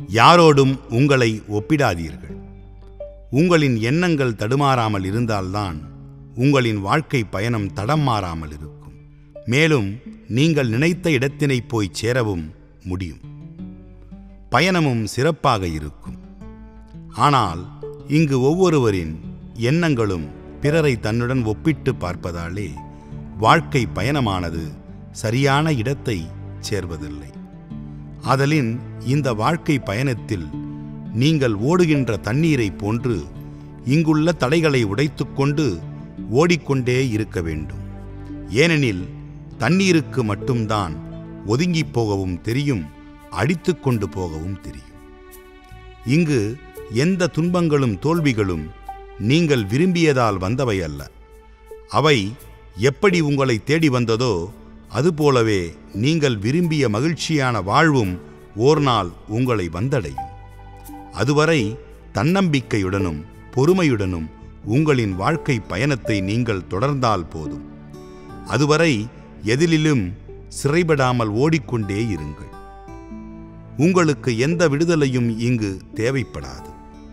யாரோடும் உங்களை ஒப்பிடாதீர்கள் உங்களின் எண்ணங்கள் தடுமாறாமல் இருந்தால்தான் உங்களின் வாழ்க்கை பயணம் தடம் மாறாமல் இருக்கும் மேலும் நீங்கள் நினைத்த இடத்தினை போய் சேரவும் முடியும் பயணமும் சிறப்பாக இருக்கும் ஆனால் இங்கு ஒவ்வொருவரின் எண்ணங்களும் பிறரை தன்னுடன் ஒப்பிட்டு பார்ப்பதாலே வாழ்க்கை பயணமானது சரியான இடத்தை சேர்வதில்லை ஆதலின் இந்த வாழ்க்கை பயணத்தில் நீங்கள் ஓடுகின்ற தண்ணீரைப் போன்று இங்குள்ள தடைகளை உடைத்துக்கொண்டு ஓடிக்கொண்டே இருக்க வேண்டும் ஏனெனில் தண்ணீருக்கு மட்டும்தான் ஒதுங்கிப் போகவும் தெரியும் அடித்துக்கொண்டு போகவும் தெரியும் இங்கு எந்த துன்பங்களும் தோல்விகளும் நீங்கள் விரும்பியதால் வந்தவை அல்ல அவை எப்படி உங்களை தேடி வந்ததோ அதுபோலவே நீங்கள் விரும்பிய மகிழ்ச்சியான வாழ்வும் ஓர் நாள் உங்களை வந்தடையும் அதுவரை தன்னம்பிக்கையுடனும் பொறுமையுடனும் உங்களின் வாழ்க்கை பயணத்தை நீங்கள் தொடர்ந்தால் போதும் அதுவரை எதிலிலும் சிறைபடாமல் ஓடிக்கொண்டே இருங்கள் உங்களுக்கு எந்த விடுதலையும் இங்கு தேவைப்படாது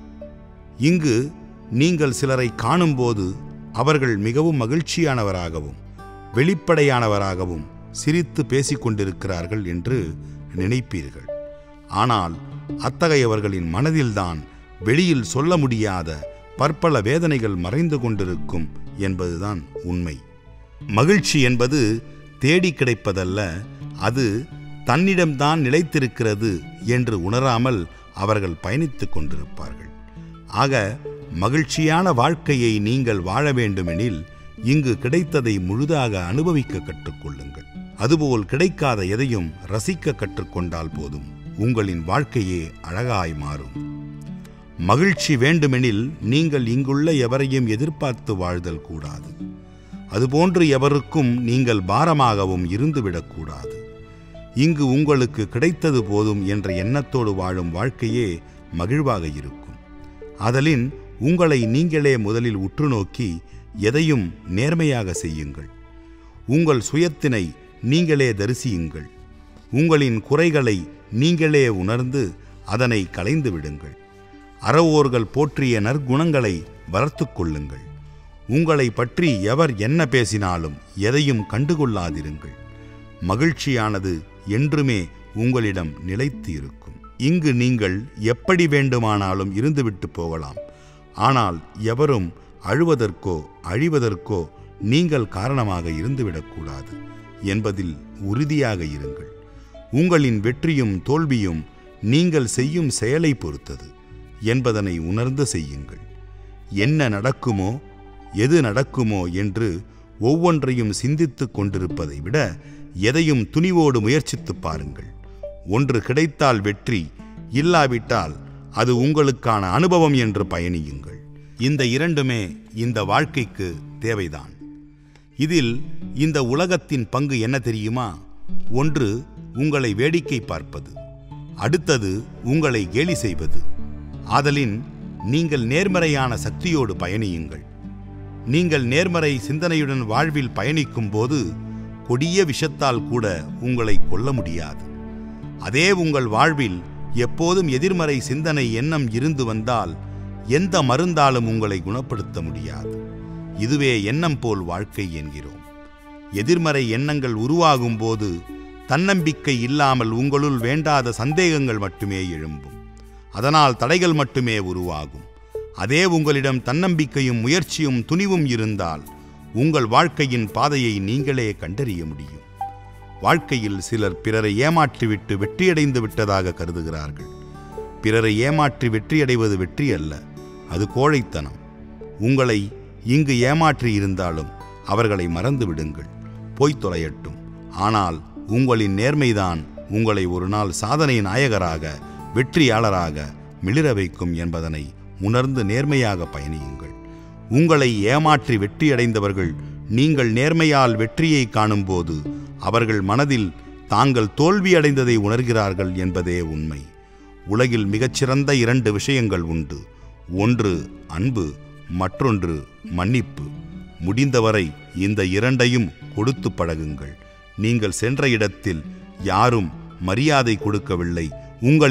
இங்கு நீங்கள் சிலரை காணும்போது அவர்கள் மிகவும் மகிழ்ச்சியானவராகவும் வெளிப்படையானவராகவும் சிரித்து பேசிக் கொண்டிருக்கிறார்கள் என்று நினைப்பீர்கள் ஆனால் அத்தகையவர்களின் மனதில்தான் வெளியில் சொல்ல முடியாத பற்பல வேதனைகள் மறைந்து கொண்டிருக்கும் என்பதுதான் உண்மை மகிழ்ச்சி என்பது தேடி கிடைப்பதல்ல அது தன்னிடம்தான் நிலைத்திருக்கிறது என்று உணராமல் அவர்கள் பயணித்துக் கொண்டிருப்பார்கள் ஆக மகிழ்ச்சியான வாழ்க்கையை நீங்கள் வாழ வேண்டுமெனில் இங்கு கிடைத்ததை முழுதாக அனுபவிக்க கற்றுக்கொள்ளுங்கள் அதுபோல் கிடைக்காத எதையும் ரசிக்க கற்றுக்கொண்டால் போதும் உங்களின் வாழ்க்கையே அழகாய் மாறும் மகிழ்ச்சி வேண்டுமெனில் நீங்கள் இங்குள்ள எவரையும் எதிர்பார்த்து வாழ்தல் கூடாது அதுபோன்று எவருக்கும் நீங்கள் பாரமாகவும் இருந்துவிடக்கூடாது இங்கு உங்களுக்கு கிடைத்தது போதும் என்ற எண்ணத்தோடு வாழும் வாழ்க்கையே மகிழ்வாக இருக்கும் அதலின் உங்களை நீங்களே முதலில் உற்று நோக்கி எதையும் நேர்மையாக செய்யுங்கள் உங்கள் சுயத்தினை நீங்களே தரிசியுங்கள் உங்களின் குறைகளை நீங்களே உணர்ந்து அதனை களைந்து விடுங்கள் அறவோர்கள் போற்றிய நற்குணங்களை வளர்த்து கொள்ளுங்கள் உங்களை பற்றி எவர் என்ன பேசினாலும் எதையும் கண்டுகொள்ளாதிருங்கள் மகிழ்ச்சியானது என்றுமே உங்களிடம் நிலைத்து இருக்கும் இங்கு நீங்கள் எப்படி வேண்டுமானாலும் இருந்துவிட்டு போகலாம் ஆனால் எவரும் அழுவதற்கோ அழிவதற்கோ நீங்கள் காரணமாக இருந்துவிடக்கூடாது என்பதில் உறுதியாக இருங்கள் உங்களின் வெற்றியும் தோல்வியும் நீங்கள் செய்யும் செயலை பொறுத்தது என்பதனை உணர்ந்து செய்யுங்கள் என்ன நடக்குமோ எது நடக்குமோ என்று ஒவ்வொன்றையும் சிந்தித்துக் கொண்டிருப்பதை விட எதையும் துணிவோடு முயற்சித்துப் பாருங்கள் ஒன்று கிடைத்தால் வெற்றி இல்லாவிட்டால் அது உங்களுக்கான அனுபவம் என்று பயணியுங்கள் இந்த இரண்டுமே இந்த வாழ்க்கைக்கு தேவைதான் இதில் இந்த உலகத்தின் பங்கு என்ன தெரியுமா ஒன்று உங்களை வேடிக்கை பார்ப்பது அடுத்தது உங்களை கேலி செய்வது ஆதலின் நீங்கள் நேர்மறையான சக்தியோடு பயணியுங்கள் நீங்கள் நேர்மறை சிந்தனையுடன் வாழ்வில் பயணிக்கும் போது கொடிய விஷத்தால் கூட உங்களை கொல்ல முடியாது அதே உங்கள் வாழ்வில் எப்போதும் எதிர்மறை சிந்தனை எண்ணம் இருந்து வந்தால் எந்த மருந்தாலும் உங்களை குணப்படுத்த முடியாது இதுவே எண்ணம் போல் வாழ்க்கை என்கிறோம் எதிர்மறை எண்ணங்கள் உருவாகும் போது தன்னம்பிக்கை இல்லாமல் உங்களுள் வேண்டாத சந்தேகங்கள் மட்டுமே எழும்பும் அதனால் தடைகள் மட்டுமே உருவாகும் அதே உங்களிடம் தன்னம்பிக்கையும் முயற்சியும் துணிவும் இருந்தால் உங்கள் வாழ்க்கையின் பாதையை நீங்களே கண்டறிய முடியும் வாழ்க்கையில் சிலர் பிறரை ஏமாற்றிவிட்டு வெற்றியடைந்து விட்டதாக கருதுகிறார்கள் பிறரை ஏமாற்றி வெற்றியடைவது வெற்றி அல்ல அது கோழைத்தனம் உங்களை இங்கு ஏமாற்றி இருந்தாலும் அவர்களை மறந்து விடுங்கள் போய்த் தொலையட்டும் ஆனால் உங்களின் நேர்மைதான் உங்களை ஒரு நாள் சாதனை நாயகராக வெற்றியாளராக மிளிர வைக்கும் என்பதனை உணர்ந்து நேர்மையாக பயணியுங்கள் உங்களை ஏமாற்றி வெற்றியடைந்தவர்கள் நீங்கள் நேர்மையால் வெற்றியை காணும்போது அவர்கள் மனதில் தாங்கள் தோல்வியடைந்ததை உணர்கிறார்கள் என்பதே உண்மை உலகில் மிகச்சிறந்த இரண்டு விஷயங்கள் உண்டு ஒன்று அன்பு மற்றொன்று மன்னிப்பு முடிந்தவரை இந்த இரண்டையும் கொடுத்து பழகுங்கள் நீங்கள் சென்ற இடத்தில் யாரும் மரியாதை கொடுக்கவில்லை உங்களின்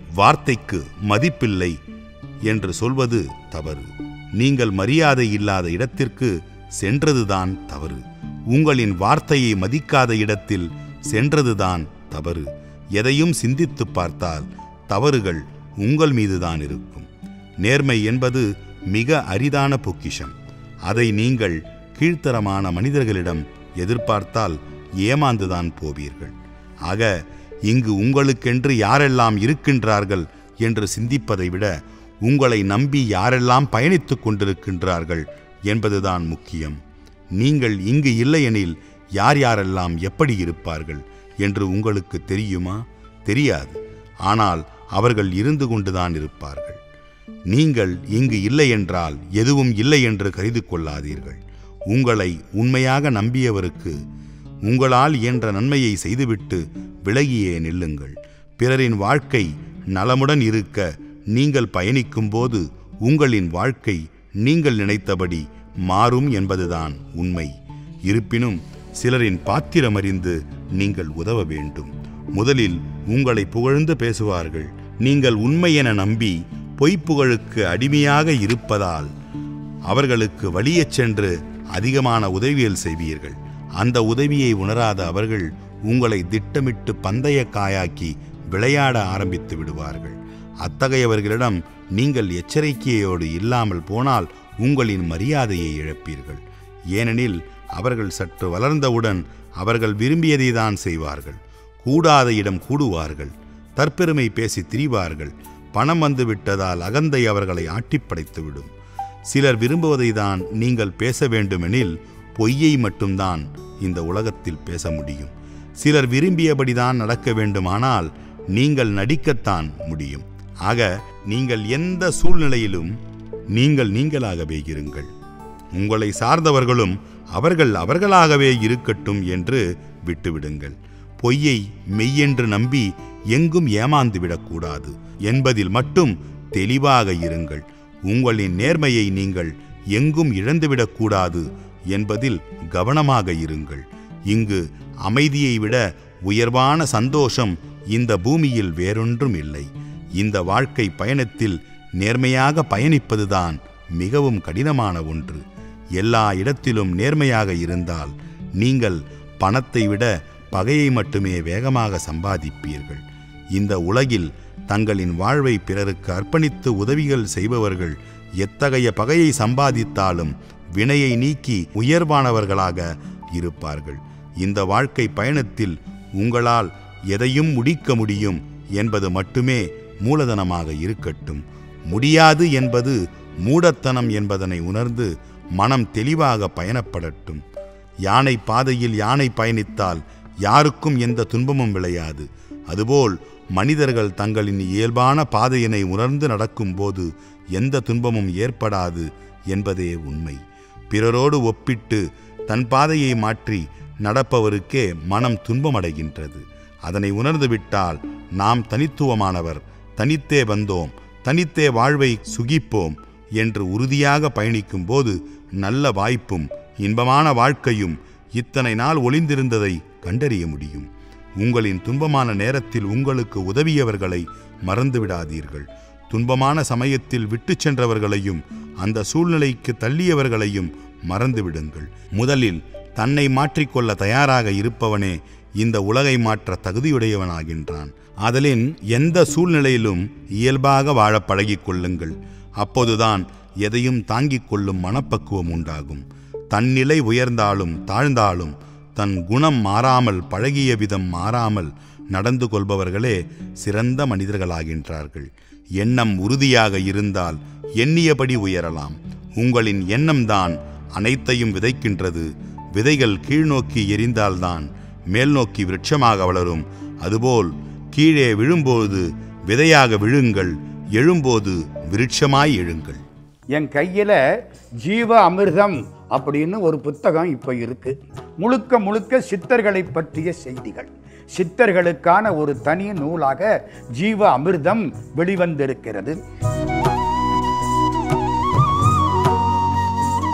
வார்த்தைக்கு மதிப்பில்லை என்று சொல்வது தவறு நீங்கள் மரியாதை இல்லாத இடத்திற்கு சென்றதுதான் தவறு உங்களின் வார்த்தையை மதிக்காத இடத்தில் சென்றதுதான் தவறு எதையும் சிந்தித்துப் பார்த்தால் தவறுகள் உங்கள் மீதுதான் இருக்கும் நேர்மை என்பது மிக அரிதான பொக்கிஷம் அதை நீங்கள் கீழ்த்தரமான மனிதர்களிடம் எதிர்பார்த்தால் ஏமாந்துதான் போவீர்கள் ஆக இங்கு உங்களுக்கென்று யாரெல்லாம் இருக்கின்றார்கள் என்று சிந்திப்பதை விட உங்களை நம்பி யாரெல்லாம் பயணித்துக் கொண்டிருக்கின்றார்கள் என்பதுதான் முக்கியம் நீங்கள் இங்கு இல்லையெனில் யார் யாரெல்லாம் எப்படி இருப்பார்கள் என்று உங்களுக்கு தெரியுமா தெரியாது ஆனால் அவர்கள் இருந்து கொண்டுதான் இருப்பார்கள் நீங்கள் இங்கு இல்லை என்றால் எதுவும் இல்லை என்று கருதி கொள்ளாதீர்கள் உங்களை உண்மையாக நம்பியவருக்கு உங்களால் இயன்ற நன்மையை செய்துவிட்டு விலகியே நில்லுங்கள் பிறரின் வாழ்க்கை நலமுடன் இருக்க நீங்கள் பயணிக்கும்போது உங்களின் வாழ்க்கை நீங்கள் நினைத்தபடி மாறும் என்பதுதான் உண்மை இருப்பினும் சிலரின் பாத்திரமறிந்து நீங்கள் உதவ வேண்டும் முதலில் உங்களை புகழ்ந்து பேசுவார்கள் நீங்கள் உண்மை என நம்பி பொய்ப்புகழுக்கு அடிமையாக இருப்பதால் அவர்களுக்கு வலியச் சென்று அதிகமான உதவிகள் செய்வீர்கள் அந்த உதவியை உணராத அவர்கள் உங்களை திட்டமிட்டு பந்தய காயாக்கி விளையாட ஆரம்பித்து விடுவார்கள் அத்தகையவர்களிடம் நீங்கள் எச்சரிக்கையோடு இல்லாமல் போனால் உங்களின் மரியாதையை இழப்பீர்கள் ஏனெனில் அவர்கள் சற்று வளர்ந்தவுடன் அவர்கள் விரும்பியதை தான் செய்வார்கள் கூடாத இடம் கூடுவார்கள் தற்பெருமை பேசி திரிவார்கள் பணம் வந்து விட்டதால் அகந்தை அவர்களை ஆட்டிப்படைத்துவிடும் சிலர் விரும்புவதை தான் நீங்கள் பேச வேண்டுமெனில் பொய்யை மட்டும்தான் இந்த உலகத்தில் பேச முடியும் சிலர் விரும்பியபடிதான் நடக்க வேண்டுமானால் நீங்கள் நடிக்கத்தான் முடியும் ஆக நீங்கள் எந்த சூழ்நிலையிலும் நீங்கள் நீங்களாகவே இருங்கள் உங்களை சார்ந்தவர்களும் அவர்கள் அவர்களாகவே இருக்கட்டும் என்று விட்டுவிடுங்கள் பொய்யை மெய்யென்று நம்பி எங்கும் ஏமாந்து விடக்கூடாது என்பதில் மட்டும் தெளிவாக இருங்கள் உங்களின் நேர்மையை நீங்கள் எங்கும் இழந்துவிடக்கூடாது என்பதில் கவனமாக இருங்கள் இங்கு அமைதியை விட உயர்வான சந்தோஷம் இந்த பூமியில் வேறொன்றும் இல்லை இந்த வாழ்க்கை பயணத்தில் நேர்மையாக பயணிப்பதுதான் மிகவும் கடினமான ஒன்று எல்லா இடத்திலும் நேர்மையாக இருந்தால் நீங்கள் பணத்தை விட பகையை மட்டுமே வேகமாக சம்பாதிப்பீர்கள் இந்த உலகில் தங்களின் வாழ்வை பிறருக்கு அர்ப்பணித்து உதவிகள் செய்பவர்கள் எத்தகைய பகையை சம்பாதித்தாலும் வினையை நீக்கி உயர்வானவர்களாக இருப்பார்கள் இந்த வாழ்க்கை பயணத்தில் உங்களால் எதையும் முடிக்க முடியும் என்பது மட்டுமே மூலதனமாக இருக்கட்டும் முடியாது என்பது மூடத்தனம் என்பதனை உணர்ந்து மனம் தெளிவாக பயணப்படட்டும் யானை பாதையில் யானை பயணித்தால் யாருக்கும் எந்த துன்பமும் விளையாது அதுபோல் மனிதர்கள் தங்களின் இயல்பான பாதையினை உணர்ந்து நடக்கும்போது எந்த துன்பமும் ஏற்படாது என்பதே உண்மை பிறரோடு ஒப்பிட்டு தன் பாதையை மாற்றி நடப்பவருக்கே மனம் துன்பமடைகின்றது அதனை உணர்ந்துவிட்டால் நாம் தனித்துவமானவர் தனித்தே வந்தோம் தனித்தே வாழ்வை சுகிப்போம் என்று உறுதியாக பயணிக்கும்போது நல்ல வாய்ப்பும் இன்பமான வாழ்க்கையும் இத்தனை நாள் ஒளிந்திருந்ததை கண்டறிய முடியும் உங்களின் துன்பமான நேரத்தில் உங்களுக்கு உதவியவர்களை மறந்துவிடாதீர்கள் துன்பமான சமயத்தில் விட்டுச் சென்றவர்களையும் அந்த சூழ்நிலைக்கு தள்ளியவர்களையும் மறந்துவிடுங்கள் முதலில் தன்னை மாற்றிக்கொள்ள தயாராக இருப்பவனே இந்த உலகை மாற்ற தகுதியுடையவனாகின்றான் ஆதலின் எந்த சூழ்நிலையிலும் இயல்பாக வாழ பழகிக் கொள்ளுங்கள் அப்போதுதான் எதையும் தாங்கிக் கொள்ளும் மனப்பக்குவம் உண்டாகும் தன்னிலை உயர்ந்தாலும் தாழ்ந்தாலும் தன் குணம் மாறாமல் பழகிய விதம் மாறாமல் நடந்து கொள்பவர்களே சிறந்த மனிதர்களாகின்றார்கள் எண்ணம் உறுதியாக இருந்தால் எண்ணியபடி உயரலாம் உங்களின் எண்ணம்தான் அனைத்தையும் விதைக்கின்றது விதைகள் கீழ்நோக்கி எரிந்தால்தான் மேல்நோக்கி விருட்சமாக வளரும் அதுபோல் கீழே விழும்போது விதையாக விழுங்கள் எழும்போது விருட்சமாய் எழுங்கள் என் கையில் ஜீவ அமிர்தம் அப்படின்னு ஒரு புத்தகம் இப்போ இருக்கு முழுக்க முழுக்க சித்தர்களை பற்றிய செய்திகள் சித்தர்களுக்கான ஒரு தனி நூலாக ஜீவ அமிர்தம் வெளிவந்திருக்கிறது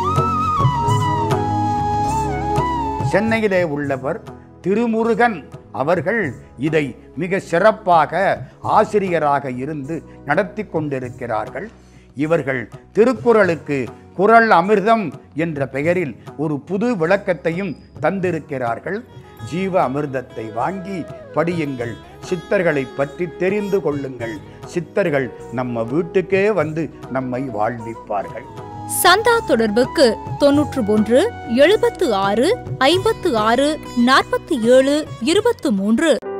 சென்னையிலே உள்ளவர் திருமுருகன் அவர்கள் இதை மிக சிறப்பாக ஆசிரியராக இருந்து நடத்தி கொண்டிருக்கிறார்கள் இவர்கள் திருக்குறளுக்கு குறள் அமிர்தம் என்ற பெயரில் ஒரு புது விளக்கத்தையும் தந்திருக்கிறார்கள் ஜீவ அமிர்தத்தை வாங்கி படியுங்கள் சித்தர்களை பற்றி தெரிந்து கொள்ளுங்கள் சித்தர்கள் நம்ம வீட்டுக்கே வந்து நம்மை வாழ்விப்பார்கள் சந்தா தொடர்புக்கு தொன்னூற்று ஒன்று எழுபத்து ஆறு ஐம்பத்து ஆறு நாற்பத்தி ஏழு இருபத்து மூன்று